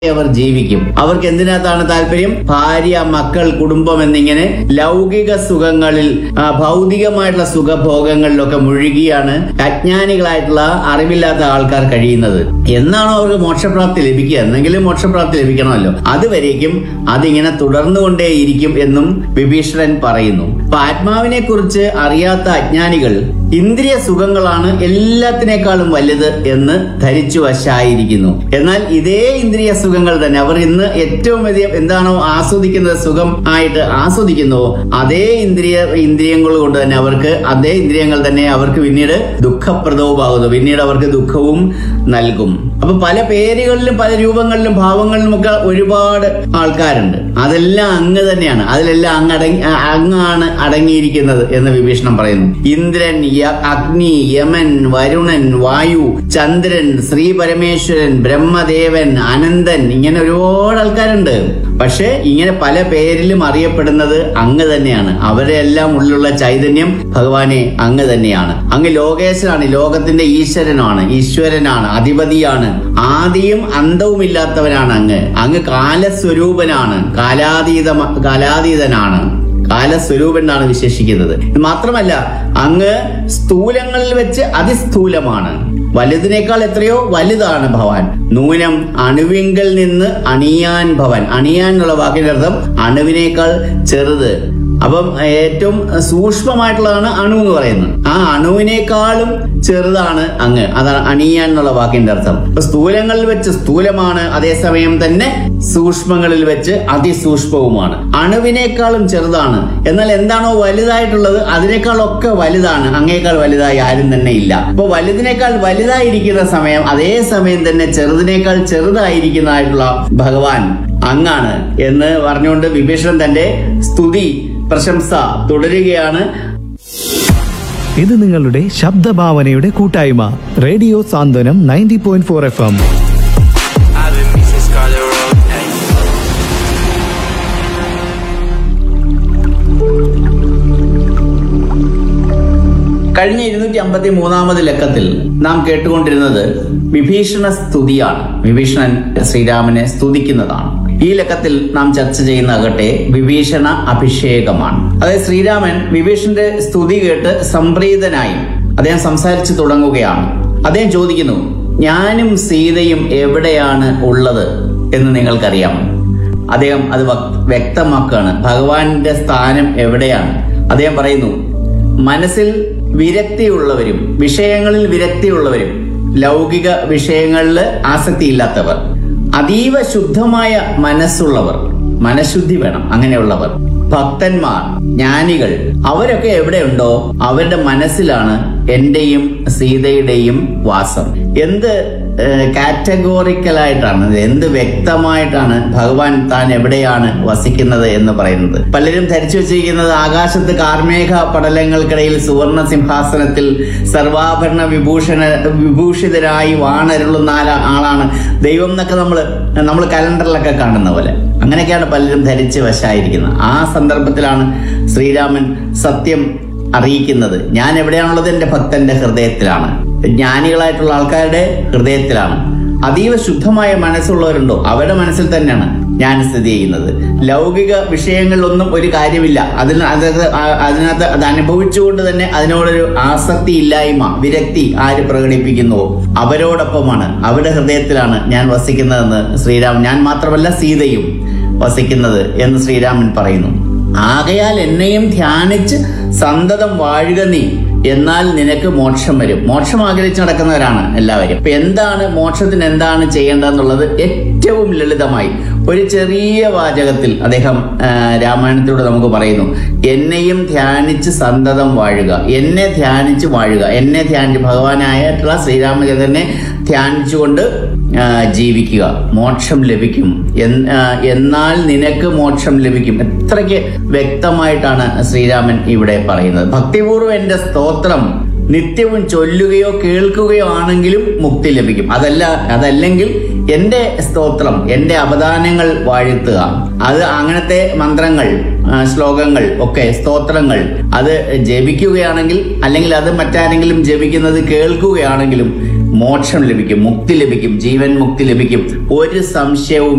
അവർ ജീവിക്കും അവർക്ക് എന്തിനകത്താണ് താല്പര്യം ഭാര്യ മക്കൾ കുടുംബം എന്നിങ്ങനെ ലൗകിക സുഖങ്ങളിൽ ആ, ഭൗതികമായിട്ടുള്ള സുഖഭോഗങ്ങളിലൊക്കെ മുഴുകിയാണ് അജ്ഞാനികളായിട്ടുള്ള അറിവില്ലാത്ത ആൾക്കാർ കഴിയുന്നത് എന്നാണോ അവർക്ക് മോക്ഷപ്രാപ്തി ലഭിക്കുക എന്നെങ്കിലും മോക്ഷപ്രാപ്തി ലഭിക്കണമല്ലോ അതുവരേക്കും അതിങ്ങനെ തുടർന്നുകൊണ്ടേയിരിക്കും എന്നും വിഭീഷണൻ പറയുന്നു അപ്പൊ ആത്മാവിനെ കുറിച്ച് അറിയാത്ത അജ്ഞാനികൾ ഇന്ദ്രിയ സുഖങ്ങളാണ് എല്ലാത്തിനേക്കാളും വലുത് എന്ന് ധരിച്ചു വശായിരിക്കുന്നു എന്നാൽ ഇതേ ഇന്ദ്രിയ സുഖങ്ങൾ തന്നെ അവർ ഇന്ന് ഏറ്റവും അധികം എന്താണോ ആസ്വദിക്കുന്നത് സുഖം ആയിട്ട് ആസ്വദിക്കുന്നുവോ അതേ ഇന്ദ്രിയ ഇന്ദ്രിയങ്ങൾ കൊണ്ട് തന്നെ അവർക്ക് അതേ ഇന്ദ്രിയങ്ങൾ തന്നെ അവർക്ക് പിന്നീട് ദുഃഖപ്രദവുമാകുന്നു പിന്നീട് അവർക്ക് ദുഃഖവും നൽകും അപ്പൊ പല പേരുകളിലും പല രൂപങ്ങളിലും ഭാവങ്ങളിലും ഒക്കെ ഒരുപാട് ആൾക്കാരുണ്ട് അതെല്ലാം അങ്ങ് തന്നെയാണ് അതിലെല്ലാം അങ്ങ് അടങ്ങി അ- അങ്ങാണ് അടങ്ങിയിരിക്കുന്നത് എന്ന് വിഭീഷണം പറയുന്നു ഇന്ദ്രൻ യ- അഗ്നി യമൻ വരുണൻ വായു ചന്ദ്രൻ ശ്രീ പരമേശ്വരൻ ബ്രഹ്മദേവൻ അനന്തൻ ഇങ്ങനെ ഒരുപാട് ആൾക്കാരുണ്ട് പക്ഷെ ഇങ്ങനെ പല പേരിലും അറിയപ്പെടുന്നത് അങ്ങ് തന്നെയാണ് അവരെ എല്ലാം ഉള്ളിലുള്ള ചൈതന്യം ഭഗവാനെ അങ്ങ് തന്നെയാണ് അങ്ങ് ലോകേശനാണ് ലോകത്തിന്റെ ഈശ്വരനാണ് ഈശ്വരനാണ് അധിപതിയാണ് ആദിയും അന്തവുമില്ലാത്തവനാണ് അങ്ങ് അങ്ങ് കാലസ്വരൂപനാണ് കാലാതീത കാലാതീതനാണ് കാലസ്വരൂപൻ എന്നാണ് വിശേഷിക്കുന്നത് ഇത് മാത്രമല്ല അങ്ങ് സ്ഥൂലങ്ങളിൽ വെച്ച് അതിസ്ഥൂലമാണ് വലുതിനേക്കാൾ എത്രയോ വലുതാണ് ഭവാൻ നൂനം അണുവിങ്കൽ നിന്ന് അണിയാൻ ഭവൻ അണിയാൻ എന്നുള്ള വാക്കിന്റെ അർത്ഥം അണുവിനേക്കാൾ ചെറുത് അപ്പം ഏറ്റവും സൂക്ഷ്മമായിട്ടുള്ളതാണ് അണു എന്ന് പറയുന്നത് ആ അണുവിനേക്കാളും ചെറുതാണ് അങ്ങ് അതാണ് അണിയാൻ എന്നുള്ള വാക്കിന്റെ അർത്ഥം അപ്പൊ സ്ഥൂലങ്ങളിൽ വെച്ച് സ്ഥൂലമാണ് അതേസമയം തന്നെ സൂക്ഷ്മങ്ങളിൽ വെച്ച് അതിസൂക്ഷ്മവുമാണ് അണുവിനേക്കാളും ചെറുതാണ് എന്നാൽ എന്താണോ വലുതായിട്ടുള്ളത് അതിനേക്കാളൊക്കെ വലുതാണ് അങ്ങേക്കാൾ വലുതായി ആരും തന്നെ ഇല്ല അപ്പൊ വലുതിനേക്കാൾ വലുതായിരിക്കുന്ന സമയം അതേ സമയം തന്നെ ചെറുതിനേക്കാൾ ചെറുതായിരിക്കുന്നതായിട്ടുള്ള ഭഗവാൻ അങ്ങാണ് എന്ന് പറഞ്ഞുകൊണ്ട് വിഭീഷണൻ തന്റെ സ്തുതി പ്രശംസ തുടരുകയാണ് ഇത് നിങ്ങളുടെ ശബ്ദഭാവനയുടെ കൂട്ടായ്മ radio Santhwanam ninety point four F M I've been missing Scarlet Road. Hey. കഴിഞ്ഞ ഇരുന്നൂറ്റി അമ്പത്തി മൂന്നാമത് ലക്കത്തിൽ നാം കേട്ടുകൊണ്ടിരുന്നത് വിഭീഷണ സ്തുതിയാണ് വിഭീഷണൻ ശ്രീരാമനെ സ്തുതിക്കുന്നതാണ് ഈ ലക്കത്തിൽ നാം ചർച്ച ചെയ്യുന്നതാകട്ടെ വിഭീഷണ അഭിഷേകമാണ് അതായത് ശ്രീരാമൻ വിഭീഷണന്റെ സ്തുതി കേട്ട് സംപ്രീതനായി അദ്ദേഹം സംസാരിച്ചു തുടങ്ങുകയാണ് അദ്ദേഹം ചോദിക്കുന്നു ഞാനും സീതയും എവിടെയാണ് ഉള്ളത് എന്ന് നിങ്ങൾക്കറിയാമോ അദ്ദേഹം അത് വക്- വ്യക്തമാക്കുകയാണ് ഭഗവാന്റെ സ്ഥാനം എവിടെയാണ് അദ്ദേഹം പറയുന്നു മനസ്സിൽ വിരക്തിയുള്ളവരും വിഷയങ്ങളിൽ വിരക്തിയുള്ളവരും ലൗകിക വിഷയങ്ങളിൽ ആസക്തിയില്ലാത്തവർ അതീവ ശുദ്ധമായ മനസ്സുള്ളവർ മനഃശുദ്ധി വേണം അങ്ങനെയുള്ളവർ ഭക്തന്മാർ ജ്ഞാനികൾ അവരൊക്കെ എവിടെയുണ്ടോ അവരുടെ മനസ്സിലാണ് എന്റെയും സീതയുടെയും വാസം എന്ത് കാറ്റഗോറിക്കലായിട്ടാണ് എന്ത് വ്യക്തമായിട്ടാണ് ഭഗവാൻ താൻ എവിടെയാണ് വസിക്കുന്നത് എന്ന് പറയുന്നത് പലരും ധരിച്ചു വെച്ചിരിക്കുന്നത് ആകാശത്ത് കാർമേഘ പടലങ്ങൾക്കിടയിൽ സുവർണ സിംഹാസനത്തിൽ സർവാഭരണ വിഭൂഷണ വിഭൂഷിതരായി വാണരുളുന്ന ആള- ആളാണ് ദൈവം എന്നൊക്കെ നമ്മൾ നമ്മൾ കലണ്ടറിലൊക്കെ കാണുന്ന പോലെ അങ്ങനെയൊക്കെയാണ് പലരും ധരിച്ച് വശായിരിക്കുന്നത് ആ സന്ദർഭത്തിലാണ് ശ്രീരാമൻ സത്യം അറിയിക്കുന്നത് ഞാൻ എവിടെയാണുള്ളത് എൻ്റെ ഭക്തന്റെ ഹൃദയത്തിലാണ് ജ്ഞാനികളായിട്ടുള്ള ആൾക്കാരുടെ ഹൃദയത്തിലാണ് അതീവ ശുദ്ധമായ മനസ്സുള്ളവരുണ്ടോ അവരുടെ മനസ്സിൽ തന്നെയാണ് ഞാൻ സ്ഥിതി ചെയ്യുന്നത് ലൗകിക വിഷയങ്ങളിലൊന്നും ഒരു കാര്യമില്ല അതിന് അത് ആ- അതിനകത്ത് അത് അനുഭവിച്ചുകൊണ്ട് തന്നെ അതിനോടൊരു ആസക്തി ഇല്ലായ്മ വിരക്തി ആര് പ്രകടിപ്പിക്കുന്നുവോ അവരോടൊപ്പമാണ് അവരുടെ ഹൃദയത്തിലാണ് ഞാൻ വസിക്കുന്നതെന്ന് ശ്രീരാമൻ ഞാൻ മാത്രമല്ല സീതയും വസിക്കുന്നത് എന്ന് ശ്രീരാമൻ പറയുന്നു ആകയാൽ എന്നെയും ധ്യാനിച്ച് സന്തതം വാഴുക നീ എന്നാൽ നിനക്ക് മോക്ഷം വരും മോക്ഷം ആഗ്രഹിച്ച് നടക്കുന്നവരാണ് എല്ലാവരും ഇപ്പൊ എന്താണ് മോക്ഷത്തിന് എന്താണ് ചെയ്യേണ്ടതെന്നുള്ളത് ഏറ്റവും ലളിതമായി ഒരു ചെറിയ വാചകത്തിൽ അദ്ദേഹം ആ, രാമായണത്തിലൂടെ നമുക്ക് പറയുന്നു എന്നെയും ധ്യാനിച്ച് സന്തതം വാഴുക എന്നെ ധ്യാനിച്ച് വാഴുക എന്നെ ധ്യാനിച്ച് ഭഗവാനായിട്ടുള്ള ശ്രീരാമചന്ദ്രനെ ധ്യാനിച്ചുകൊണ്ട് ആ, ജീവിക്കുക മോക്ഷം ലഭിക്കും എൻ- ആ, എന്നാൽ നിനക്ക് മോക്ഷം ലഭിക്കും എത്രയ്ക്ക് വ്യക്തമായിട്ടാണ് ശ്രീരാമൻ ഇവിടെ പറയുന്നത് ഭക്തിപൂർവ്വം എന്റെ സ്തോത്രം നിത്യവും ചൊല്ലുകയോ കേൾക്കുകയോ ആണെങ്കിലും മുക്തി ലഭിക്കും അതല്ല അതല്ലെങ്കിൽ എന്റെ സ്തോത്രം എന്റെ അവദാനങ്ങൾ വാഴ്ത്തുക അത് അങ്ങനത്തെ മന്ത്രങ്ങൾ ആ, ശ്ലോകങ്ങൾ ഒക്കെ സ്തോത്രങ്ങൾ അത് ജപിക്കുകയാണെങ്കിൽ അല്ലെങ്കിൽ അത് മറ്റാരെങ്കിലും ജപിക്കുന്നത് കേൾക്കുകയാണെങ്കിലും മോക്ഷം ലഭിക്കും മുക്തി ലഭിക്കും ജീവൻ മുക്തി ലഭിക്കും ഒരു സംശയവും